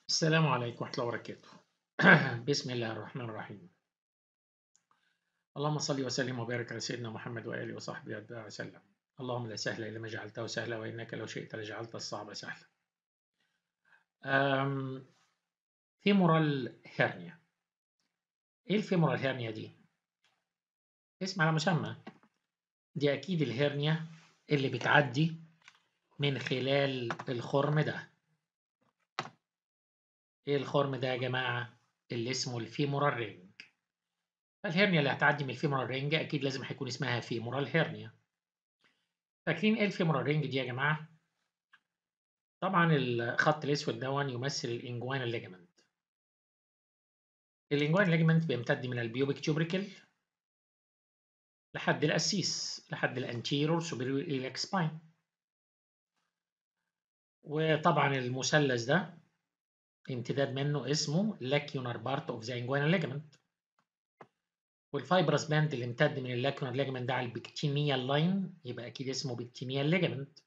السلام عليكم ورحمة الله وبركاته. بسم الله الرحمن الرحيم. اللهم صل وسلم وبارك على سيدنا محمد وآله وصحبه أتباعه وسلم. اللهم لا سهل إلا ما جعلته سهلا وإنك لو شئت لجعلت الصعب سهلا. أم... فيمورال هيرنيا. إيه الفيمورال هيرنيا دي؟ اسم على مسمى. دي أكيد الهيرنيا اللي بتعدي من خلال الخرم ده. ايه الخرم ده يا جماعه اللي اسمه الفيمورال رينج فالهرنيا اللي هتعدي من الفيمورال رينج اكيد لازم هيكون اسمها فيمورال هيرنيا فاكرين ايه الفيمورال رينج دي يا جماعه طبعا الخط الاسود دون يمثل الانجوانا ليجمنت الانجوانا ليجمنت بيمتد من البيوبيك تيوبريكل لحد الاسيس لحد الانتيرور سوبيريور ايليك سباين وطبعا المثلث ده امتداد منه اسمه لاكيونار بارت اوف ذا انجوينال ليجمنت والفايبرس باند اللي امتد من اللاكيونار ليجمنت ده على البكتينيال لاين يبقى اكيد اسمه بكتينيال ليجمنت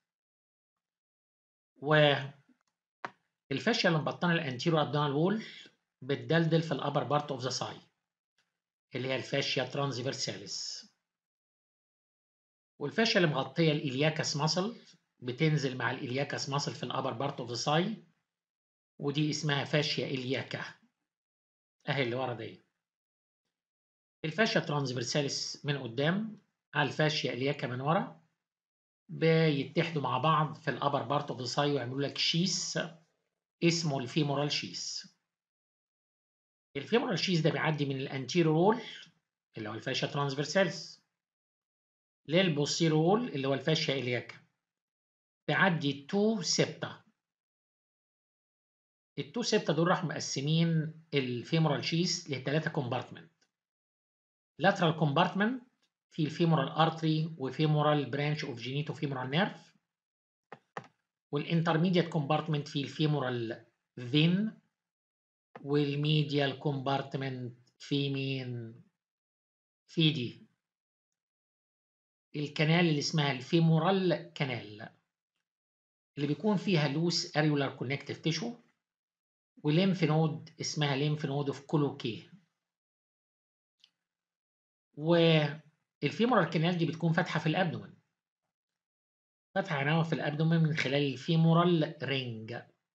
والفاشيا اللي مبطنه الانتيرو ابدونال وول بتدلدل في الابر بارت اوف ذا ساي اللي هي الفاشيا ترانسفيرساليس والفاشيا اللي مغطيه الالياكاس ماسل بتنزل مع الالياكاس ماسل في الابر بارت اوف ذا ساي ودي اسمها فاشيا إلياكا أهي اللي ورا دي الفاشيا ترانسفيرساليس من قدام على الفاشيا إلياكا من ورا بيتحدوا مع بعض في الأبر بارت أوف ذا ساي ويعملوا لك شيس اسمه الفيمورال شيس الفيمورال شيس ده بيعدي من الانتيرو رول اللي هو الفاشيا ترانسفيرساليس للبوستيرو رول اللي هو الفاشيا إلياكا بيعدي تو سبتا التو سبتة دول راحوا مقسمين الفيمورال شيس لثلاثة كومبارتمنت لاترال كومبارتمنت في الفيمورال ارتري وفيمورال برانش اوف جينيتو فيمورال نيرف والانترميديت كومبارتمنت في الفيمورال فين والميديال كومبارتمنت في مين في دي الكنال اللي اسمها الفيمورال كانال اللي بيكون فيها لوس اريولار كونكتيف تيشو وليمف نود اسمها ليمف نود اوف كولوكي والفيمورال كانال دي بتكون فاتحه في الابدومن فاتحه عناوة في الابدومن من خلال الفيمورال رينج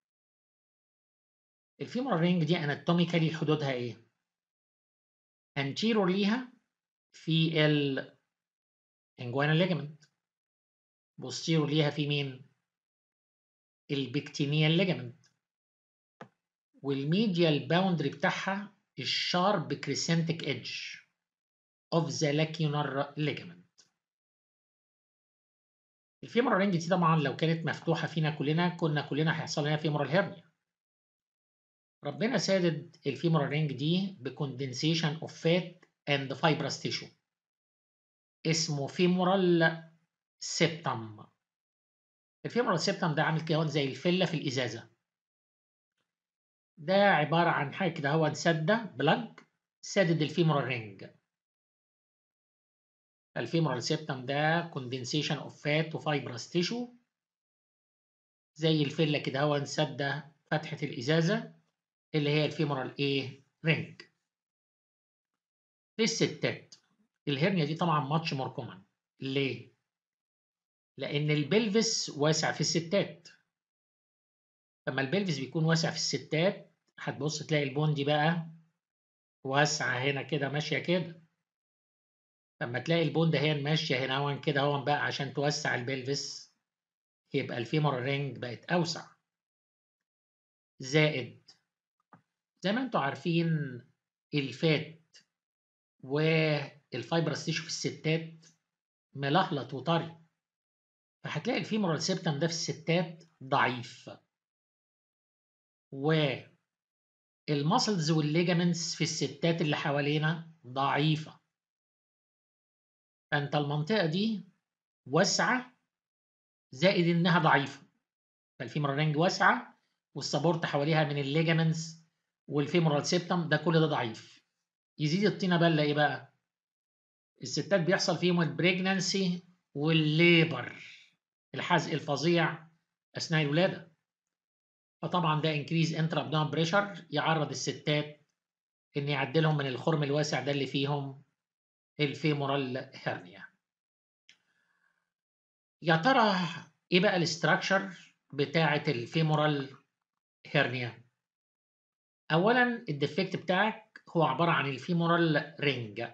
الفيمورال رينج دي اناتوميكالي حدودها ايه انتيرور ليها في ال انجوانا ليجمنت بوستيرور ليها في مين البكتينيال ليجمنت والميديال باوندري بتاعها الشارب كريسنتك ايدج اوف ذا لاكيونار ليجمنت الفيمورال رينج دي طبعا لو كانت مفتوحه فينا كلنا كنا كلنا هيحصل لنا فيمورال هيرنيا ربنا سادد الفيمورال رينج دي بكوندنسيشن اوف فات اند فايبرس تيشو اسمه فيمورال سيبتم الفيمورال سيبتم ده عامل كده زي الفله في الازازه ده عبارة عن حاجة كده هو سدة بلاج سادد الفيمورال رينج الفيمورال سيبتم ده كوندنسيشن اوف فات وفايبرس تيشو زي الفلة كده هو سدة فتحة الإزازة اللي هي الفيمورال ايه رينج في الستات الهرنيا دي طبعا ماتش مور كومن ليه؟ لأن البلفس واسع في الستات لما البلفس بيكون واسع في الستات هتبص تلاقي البون دي بقى واسعة هنا كده ماشية كده لما تلاقي البون ده هي ماشية هنا هون كده هون بقى عشان توسع البلفس يبقى الفيمور رينج بقت أوسع زائد زي ما انتوا عارفين الفات والفايبرس تيشو في الستات ملهلط وطري فهتلاقي الفيمورال سيبتم ده في الستات ضعيف والمسلز والليجامنتس في الستات اللي حوالينا ضعيفة فأنت المنطقة دي واسعة زائد إنها ضعيفة فالفيمورال رينج واسعة والسبورت حواليها من الليجامنتس والفيمورال سيبتم ده كل ده ضعيف يزيد الطينة بلة إيه بقى؟ الستات بيحصل فيهم البريجنانسي والليبر الحزق الفظيع أثناء الولادة فطبعا ده انكريز انتر ابدومين بريشر يعرض الستات ان يعدلهم من الخرم الواسع ده اللي فيهم الفيمورال هيرنيا يا ترى ايه بقى الاستراكشر بتاعه الفيمورال هيرنيا اولا الديفكت بتاعك هو عباره عن الفيمورال رينج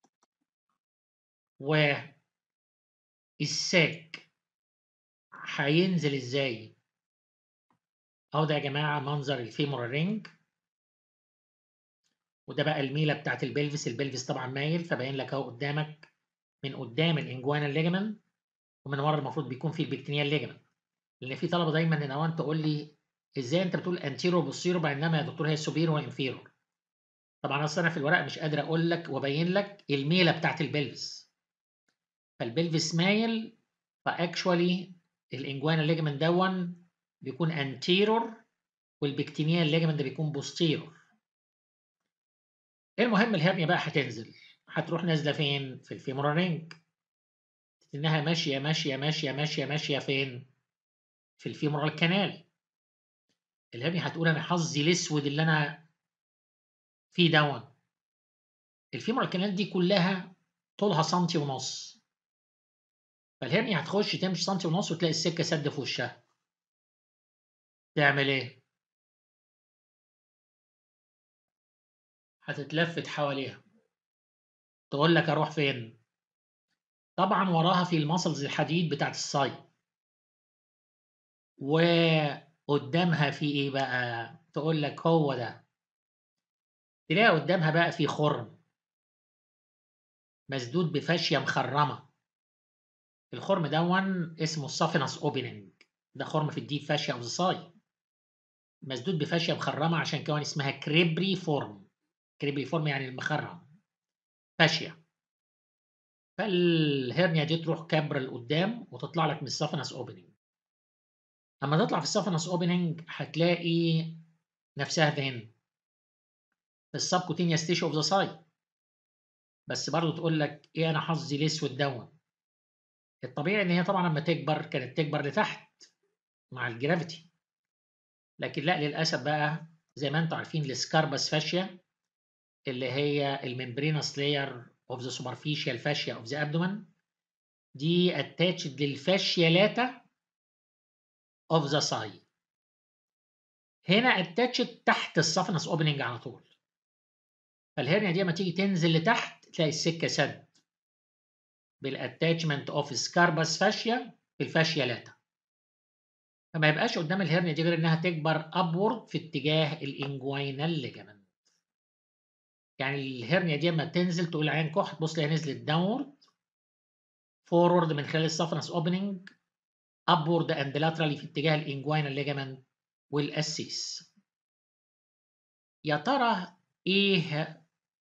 والساك هينزل ازاي اهو ده يا جماعه منظر الفيمورال رينج وده بقى الميله بتاعت البلفس البلفس طبعا مايل فباين لك اهو قدامك من قدام الانجوانا ليجمنت ومن ورا المفروض بيكون في البكتينيال ليجمنت لان في طلبه دايما ان اوان تقول لي ازاي انت بتقول انتيرو بوستيرو بينما يا دكتور هي سوبيرو وانفيرو طبعا اصل انا في الورق مش قادر اقول لك وابين لك الميله بتاعت البلفس فالبلفس مايل فاكشوالي الانجوانا ليجمنت دون بيكون انتيرور والبكتينيال ليجمنت ده بيكون بوستيرور المهم الهرنيا بقى هتنزل هتروح نازله فين في الفيمورال رينج انها ماشيه ماشيه ماشيه ماشيه ماشيه فين في الفيمورال كانال الهرنيا هتقول انا حظي الاسود اللي انا فيه دون الفيمورال كانال دي كلها طولها سنتي ونص فالهرنيا هتخش تمشي سنتي ونص وتلاقي السكه سد في وشها تعمل ايه هتتلفت حواليها تقول لك اروح فين طبعا وراها في المسلز الحديد بتاعت الصاي وقدامها في ايه بقى تقول لك هو ده تلاقي قدامها بقى في خرم مسدود بفاشيه مخرمه الخرم دون اسمه السافينس اوبننج ده خرم في الديب فاشيا اوف الصاي مسدود بفاشيه مخرمه عشان كمان اسمها كريبري فورم كريبري فورم يعني المخرم فاشيا فالهرنيا دي تروح كبر لقدام وتطلع لك من السافنس اوبننج اما تطلع في السافنس اوبننج هتلاقي نفسها فين في السبكوتينيوس تيشو اوف ذا سايد بس برضه تقول لك ايه انا حظي الاسود دون الطبيعي ان هي طبعا لما تكبر كانت تكبر لتحت مع الجرافيتي لكن لا للاسف بقى زي ما انتم عارفين السكاربس فاشيا اللي هي الممبرينس لاير اوف ذا سوبرفيشال فاشيا اوف ذا ابدومن دي اتاتشد للفاشيا لاتا اوف ذا ساي هنا اتاتشد تحت السفنس اوبننج على طول فالهرنيا دي لما تيجي تنزل لتحت تلاقي السكه سد بالاتاتشمنت اوف سكاربس فاشيا في الفاشيا لاتا فما يبقاش قدام الهرنيا دي غير انها تكبر ابورد في اتجاه الانجوينال ليجامنت يعني الهرنيا دي لما تنزل تقول عين كح تبص تلاقيها نزلت داونورد فورورد من خلال السفنس اوبننج ابورد اند لاترالي في اتجاه الانجوينال ليجامنت والاسيس يا ترى ايه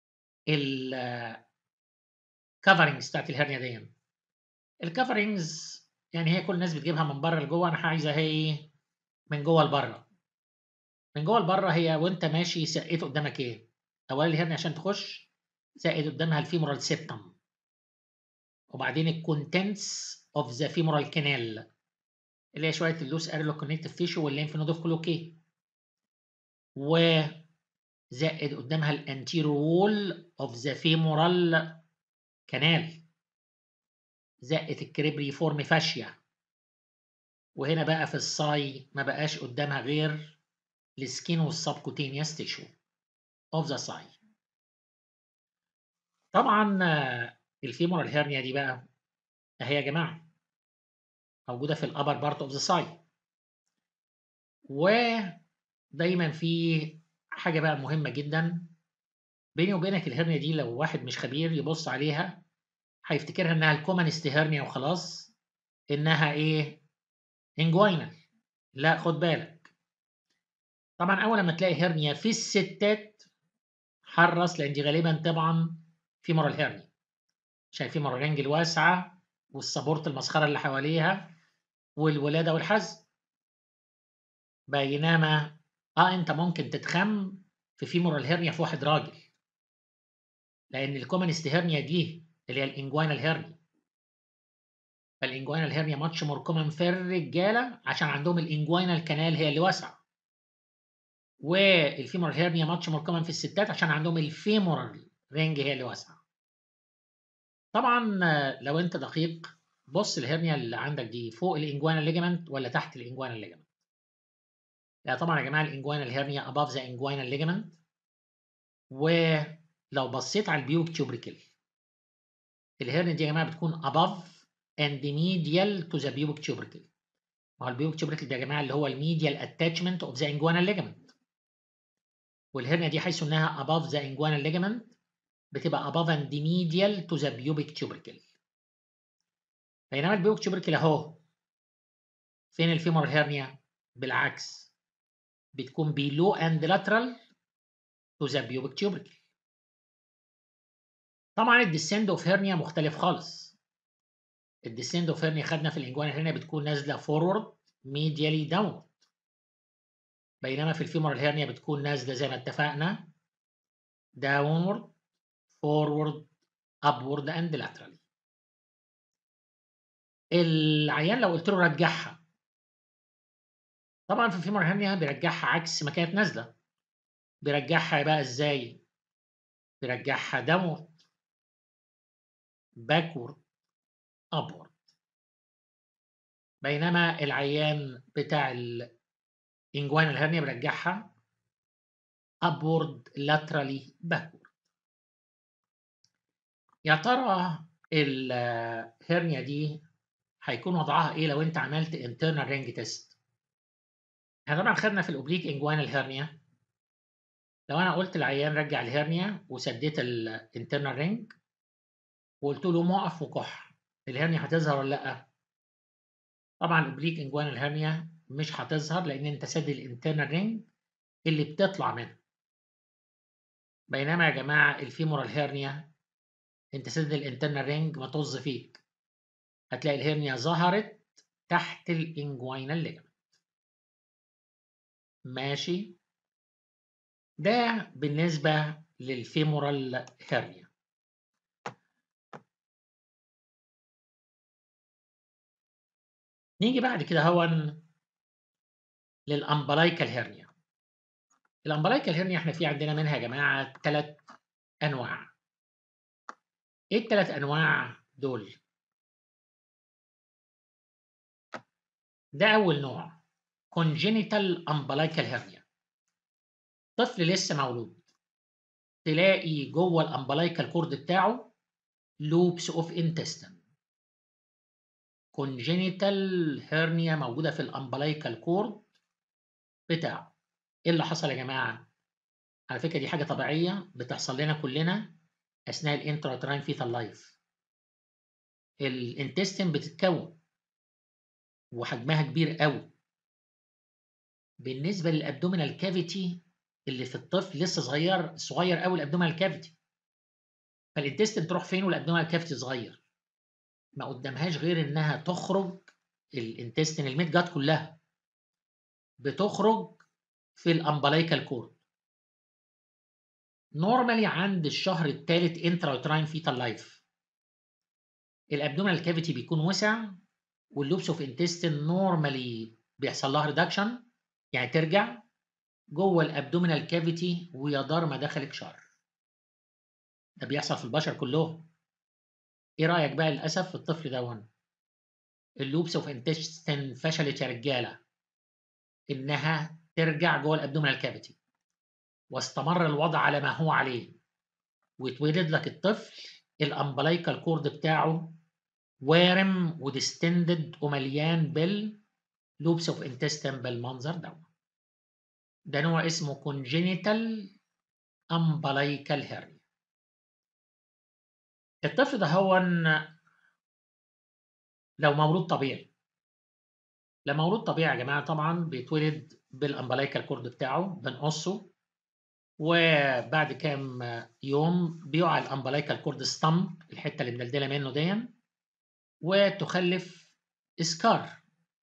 الكفرنجز بتاعت الهرنيا دي الكفرنجز يعني هي كل الناس بتجيبها من بره لجوه انا عايزها هي من جوه لبره من جوه لبره هي وانت ماشي سقيت قدامك ايه اولا الهرنيا عشان تخش زائد قدامها الفيمورال سيبتم وبعدين الكونتنتس اوف ذا فيمورال كانال اللي هي شويه اللوس اريلو كونكتيف فيشو والليمف نود اوف كلوكي وزائد قدامها الانتيرو وول اوف ذا فيمورال كانال زقت الكريبري فورم فاشيا وهنا بقى في الصاي ما بقاش قدامها غير السكين والسبكوتينيوس تيشو اوف ذا ساي طبعا الفيمورال هيرنيا دي بقى اهي يا جماعه موجوده في الابر بارت اوف ذا ساي ودايما في حاجه بقى مهمه جدا بيني وبينك الهرنيا دي لو واحد مش خبير يبص عليها هيفتكرها انها الكومنست هيرنيا وخلاص انها ايه انجوينال لا خد بالك طبعا اول لما تلاقي هرنيا في الستات حرص لان دي غالبا طبعا فيمورال هيرنيا عشان فيمورال رينج الواسعه والسبورت المسخره اللي حواليها والولاده والحزن بينما اه انت ممكن تتخم في فيمورال هيرنيا في واحد راجل لان الكومنست هيرنيا دي اللي هي الانجوينال هيرنيا فالانجوينال هيرنيا ماتش مور كومن في الرجاله عشان عندهم الانجوينال كانال هي اللي واسعه والفيمورال هيرنيا ماتش مور كومن في الستات عشان عندهم الفيمورال رينج هي اللي واسعه طبعا آه، لو انت دقيق بص الهرنيا اللي عندك دي فوق الانجوانا ليجمنت ولا تحت الانجوانا ليجمنت لا طبعا يا جماعه الانجوانا الهرنيا above the inguinal ligament ولو بصيت على البيوب تيوبريكل الهرنيا دي يا جماعه بتكون above and medial to the pubic tubercle ما هو البيوب تيوبريكل ده يا جماعه اللي هو الميديال اتاتشمنت اوف ذا inguinal ligament والهرنيا دي حيث انها above the inguinal ligament بتبقى above and medial to the pubic tubercle بينما البيوبك tubercle اهو فين الفيمور هيرنيا بالعكس بتكون below and lateral to the pubic tubercle طبعا الديسند اوف هيرنيا مختلف خالص الديسند اوف هيرنيا خدنا في الانجوان هيرنيا بتكون نازله فورورد ميديالي داون بينما في الفيمور هيرنيا بتكون نازله زي ما اتفقنا داونورد forward upward and laterally العيان لو قلت له رجعها طبعا في الفيمور هيرنيا بيرجعها عكس ما كانت نازله بيرجعها بقى ازاي بيرجعها داونورد باكورد ابورد بينما العيان بتاع الانجوان الهرنيا بيرجعها ابورد لاترالي باكورد يا ترى الهرنيا دي هيكون وضعها ايه لو انت عملت internal ring test احنا طبعا خدنا في الاوبليك انجوان الهرنيا لو انا قلت للعيان رجع الهرنيا وسديت الانترنال رينج وقلت له موقف وكح الهرنيا هتظهر ولا لا طبعا الاوبليك انجوان الهرنيا مش هتظهر لان انت سد الانترنال رينج اللي بتطلع منها بينما يا جماعه الفيمورال هيرنيا انت سد الانترنال رينج ما طز فيك هتلاقي الهرنيا ظهرت تحت الانجوينال ليجمنت ماشي ده بالنسبة للفيمورال هيرنيا نيجي بعد كده هون للأمبلايكال هيرنيا الأمبلايكال هيرنيا احنا في عندنا منها يا جماعة ثلاث أنواع ايه الثلاث أنواع دول؟ ده أول نوع congenital umbilical hernia طفل لسه مولود تلاقي جوه الامبلايكال كورد بتاعه لوبس اوف انتستين congenital hernia موجودة في الامبلايكال كورد بتاعه ايه اللي حصل يا جماعة؟ على فكرة دي حاجة طبيعية بتحصل لنا كلنا أثناء الانتراتراين فيتال لايف الانتستين بتتكون وحجمها كبير قوي بالنسبة للأبدومينال كافيتي اللي في الطفل لسه صغير صغير قوي الأبدومينال كافيتي فالانتستين تروح فين والأبدومينال كافيتي صغير ما قدامهاش غير إنها تخرج الانتستين الميد جات كلها بتخرج في الامبلايكال كورد نورمالي عند الشهر الثالث انتراوتراين فيتال لايف الابدومينال كافيتي بيكون وسع واللوبس اوف انتستين نورمالي بيحصل لها ريدكشن يعني ترجع جوه الابدومينال كافيتي ويا دار ما دخلك شر ده بيحصل في البشر كلهم ايه رايك بقى للاسف في الطفل دون اللوبس اوف انتستين فشلت يا رجاله انها ترجع جوه الابدومينال كافيتي واستمر الوضع على ما هو عليه ويتولد لك الطفل الامبلايكال كورد بتاعه وارم وديستندد ومليان باللوبس اوف انتستين بالمنظر ده ده نوع اسمه congenital umbilical hernia الطفل ده هو لو مولود طبيعي لو مولود طبيعي يا جماعه طبعا بيتولد بالامبلايكال كورد بتاعه بنقصه وبعد كام يوم بيقع الامبلايكال كورد ستامب الحته اللي مدلدله منه دي وتخلف اسكار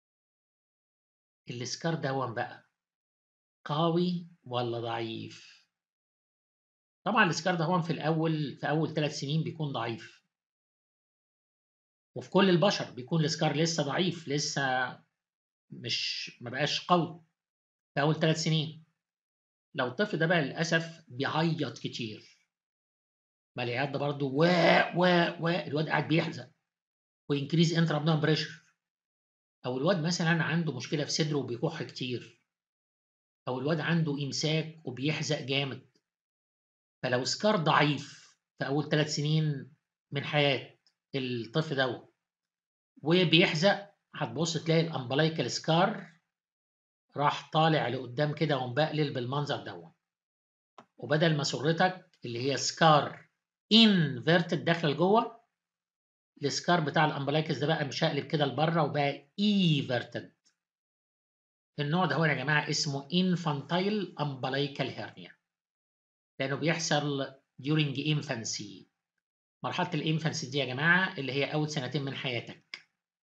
الاسكار ده بقى قوي ولا ضعيف طبعا الاسكار ده في الاول في اول ثلاث سنين بيكون ضعيف وفي كل البشر بيكون السكار لسه ضعيف لسه مش ما بقاش قوي في اول ثلاث سنين لو الطفل ده بقى للاسف بيعيط كتير ما العياط ده برضه و و و الواد قاعد بيحزق وينكريز انتر ابدومين بريشر او الواد مثلا عنده مشكله في صدره وبيكح كتير او الواد عنده امساك وبيحزق جامد فلو سكار ضعيف في اول ثلاث سنين من حياه الطفل دوت وبيحزق هتبص تلاقي الامبلايكال سكار راح طالع لقدام كده ومبقلل بالمنظر دوت وبدل ما سرتك اللي هي سكار انفيرتد داخله لجوه السكار بتاع الامبلايكس ده بقى مشقلب كده لبره وبقى ايفرتد النوع ده هو يا جماعه اسمه infantile umbilical hernia لانه بيحصل during infancy مرحله الانفانسي دي يا جماعه اللي هي اول سنتين من حياتك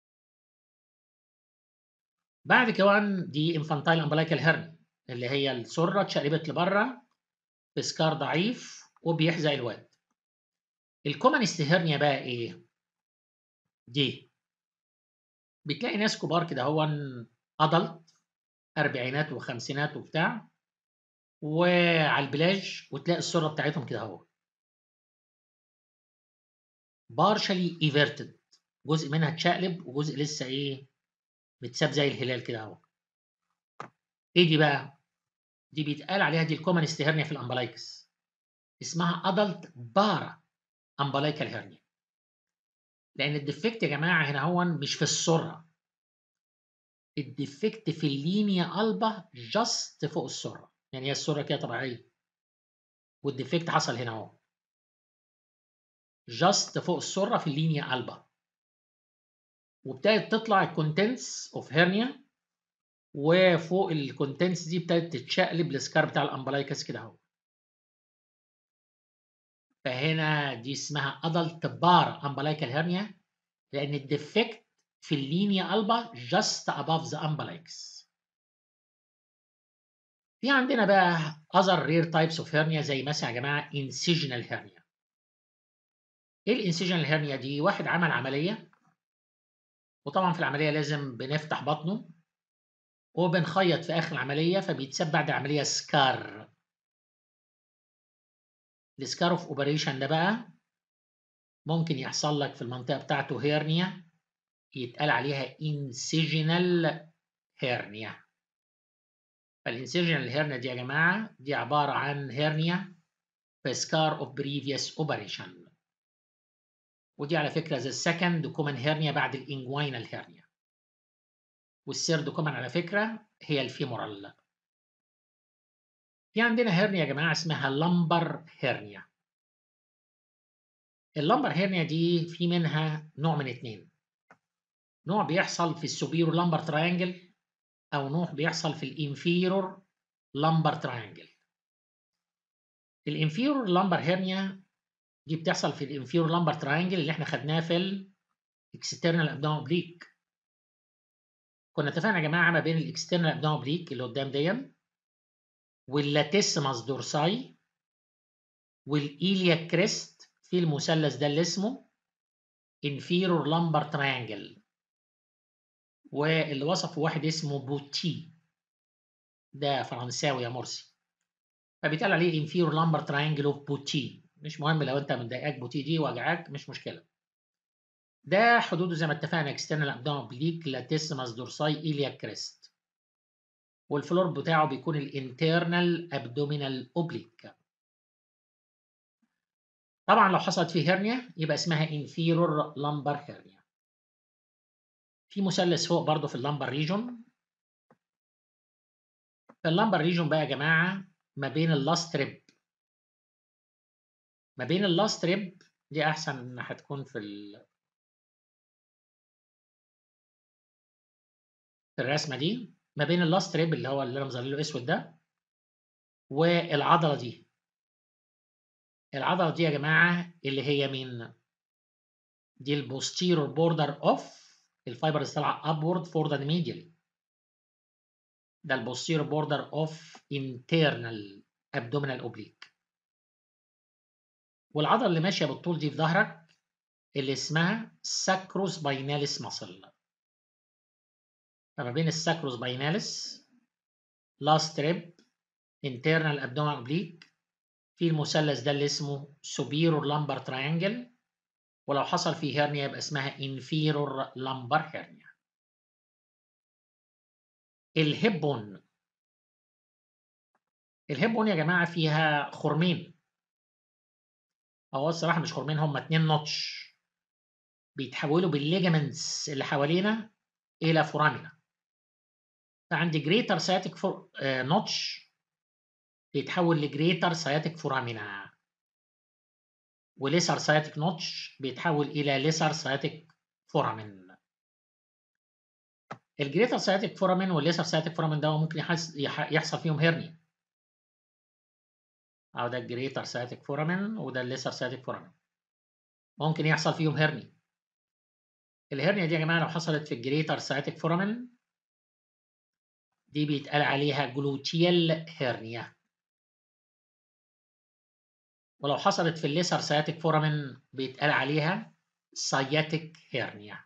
بعد كمان دي انفانتايل امبلايكال هيرني اللي هي السره اتشقلبت لبره بسكار ضعيف وبيحزق الواد الكومنست هيرنيا بقى ايه دي بتلاقي ناس كبار كده هو ادلت اربعينات وخمسينات وبتاع وعلى البلاج وتلاقي السره بتاعتهم كده اهو بارشلي ايفيرتد جزء منها اتشقلب وجزء لسه ايه متساب زي الهلال كده اهو ايه دي بقى دي بيتقال عليها دي الكومنست هيرنيا في الامبلايكس اسمها ادلت بارا امبلايكال هيرنيا لان الديفكت يا جماعه هنا هو مش في السره الديفكت في اللينيا البا جاست فوق السره يعني هي السره كده طبيعيه والديفكت حصل هنا اهو جاست فوق السره في اللينيا البا وابتدت تطلع الكونتنتس اوف هيرنيا وفوق الكونتنتس دي ابتدت تتشقلب السكار بتاع الامبلايكس كده اهو فهنا دي اسمها ادلت بار امبلايكال هيرنيا لان الديفكت في اللينيا البا جاست اباف ذا امبلايكس في عندنا بقى other rare types of hernia زي مثلا يا جماعه incisional hernia ايه الانسيجنال هيرنيا دي واحد عمل عمليه وطبعا في العمليه لازم بنفتح بطنه وبنخيط في اخر العمليه فبيتساب بعد العمليه سكار السكار اوف اوبريشن ده بقى ممكن يحصل لك في المنطقه بتاعته هيرنيا يتقال عليها انسيجنال هيرنيا فالانسيجنال هيرنيا دي يا جماعه دي عباره عن هيرنيا في سكار اوف بريفيوس اوبريشن ودي على فكرة ذا سكند كومن هيرنيا بعد الانجوينال هيرنيا والسيرد كومن على فكرة هي الفيمورال في عندنا هيرنيا يا جماعة اسمها لمبر هيرنيا اللمبر هيرنيا دي في منها نوع من اتنين نوع بيحصل في السوبيرو لمبر تراينجل او نوع بيحصل في الانفيرور لمبر تراينجل الانفيرور لمبر هيرنيا دي بتحصل في الانفيرور لمبر تراينجل اللي احنا خدناه في الاكسترنال ابدومين اوبليك كنا اتفقنا يا جماعه ما بين الاكسترنال ابدومين اوبليك اللي قدام دي واللاتيسماس دورساي والايليا كريست في المثلث ده اللي اسمه انفيرور لمبر تراينجل واللي وصفه واحد اسمه بوتي ده فرنساوي يا مرسي فبيتقال عليه انفيرور لمبر تراينجل اوف بوتي مش مهم لو انت مضايقاك بوتي دي وجعاك مش مشكله ده حدوده زي ما اتفقنا اكسترنال ابدومين اوبليك لاتيسماس دورساي ايليا كريست والفلور بتاعه بيكون الانترنال ابدومينال اوبليك طبعا لو حصلت فيه هرنيا يبقى اسمها انفيرور لمبر هرنيا في مثلث فوق برضه في اللمبر ريجون في اللمبر ريجون بقى يا جماعه ما بين اللاست ريب ما بين اللاست ريب دي احسن انها هتكون في ال... في الرسمه دي ما بين اللاست ريب اللي هو اللي انا مظلله اسود ده والعضله دي العضله دي يا جماعه اللي هي مين دي البوستيرور بوردر اوف الفايبر اللي طالعه ابورد فور ذا ميديالي ده البوستيرور بوردر اوف انترنال ابدومينال اوبليك والعضله اللي ماشيه بالطول دي في ظهرك اللي اسمها ساكروس بايناليس ماسل فما بين الساكروس بايناليس لاست ريب internal abdominal oblique في المثلث ده اللي اسمه superior lumbar triangle ولو حصل فيه هرنيا يبقى اسمها inferior lumbar hernia الهبون الهبون يا جماعة فيها خرمين هو الصراحة مش خرمين هما اتنين نوتش بيتحولوا بالليجمنتس اللي حوالينا إلى فورامينا فعندي جريتر سياتيك فور... آه نوتش بيتحول لجريتر سياتيك فورامينا وليسر سياتيك نوتش بيتحول إلى ليسر سياتيك فورامين الجريتر سياتيك فورامين والليسر سياتيك فورامين ده ممكن يحس... يحصل فيهم هيرنيا أو ده الجريتر سياتيك فورامين وده الليسر سياتيك فورامين ممكن يحصل فيهم هيرنيا الهرنيا دي يا جماعة لو حصلت في الجريتر سياتيك فورامين دي بيتقال عليها جلوتيال هرنيا ولو حصلت في الليسر سياتيك فورامين بيتقال عليها سياتيك هرنيا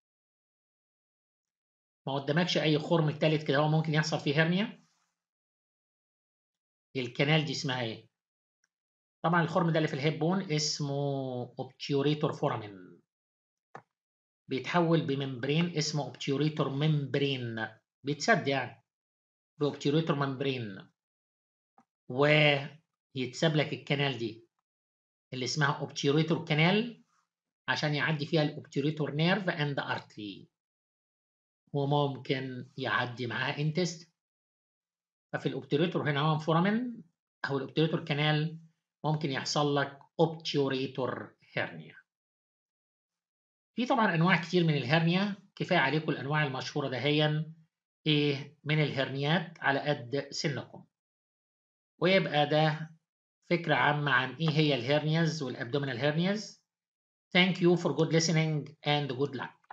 ما قدامكش اي خرم التالت كده هو ممكن يحصل فيه هرنيا الكنال دي اسمها ايه طبعا الخرم ده اللي في الهيب بون اسمه اوبتيوريتور فورامين بيتحول بممبرين اسمه اوبتيوريتور ممبرين بيتسد يعني باوبتيوريتور ممبرين ويتساب لك الكنال دي اللي اسمها اوبتيوريتور كانال عشان يعدي فيها الاوبتيوريتور نيرف اند ارتري وممكن يعدي معاها انتست ففي الاوبتيوريتور هنا هو فورامين او الاوبتيوريتور كانال ممكن يحصل لك اوبتيوريتور هيرنيا في طبعا انواع كتير من الهرنيا كفايه عليكم الانواع المشهوره دهيا ايه من الهرنيات على قد سنكم ويبقى ده فكرة عامة عن إيه هي الهيرنياز والأبدومينال هيرنياز. Thank you for good listening and good luck.